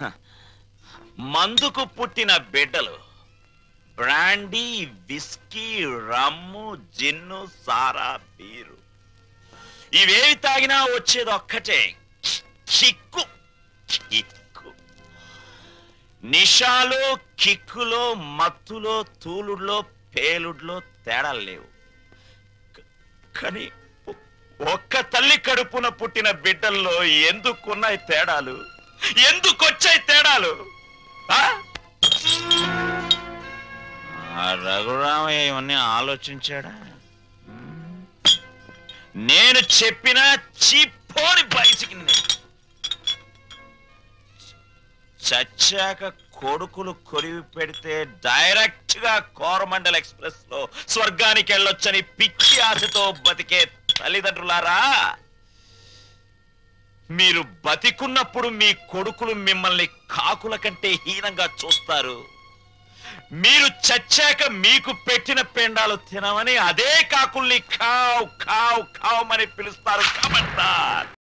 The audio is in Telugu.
మందుకు పుట్టిన బిడ్డలు బ్రాండీ విస్కీ రమ్ము జిన్ను సారా బీరు ఇవేవి తాగినా వచ్చేది ఒక్కటే కిక్కు కిక్కు నిషాలో కిక్కులో మత్తులో తూలుడులో పేలుడులో తేడాలు లేవు క- కానీ ఒ- ఒక్క తల్లి కడుపున పుట్టిన బిడ్డల్లో ఎందుకున్నాయి తేడాలు ఎందుకొచ్చాయి తేడాలు ఆ? ఆ రఘురామయ్య ఇవన్నీ ఆలోచించాడా మ్మ్. నేను చెప్పిన చిప్పోని బయటికి చచ్చాక కొడుకులు కొరివి పెడితే డైరెక్ట్ గా కోరమండల్ ఎక్స్ప్రెస్ లో స్వర్గానికి వెళ్ళొచ్చని పిచ్చి ఆశతో బతికే తల్లిదండ్రులారా మీరు బతికున్నప్పుడు మీ కొడుకులు మిమ్మల్ని కాకుల కంటే హీనంగా చూస్తారు మీరు చచ్చాక మీకు పెట్టిన పెండాలు తినమని అదే కాకుల్ని ఖావ్ ఖావ్ ఖావ్ అని పిలుస్తారు కమంటార్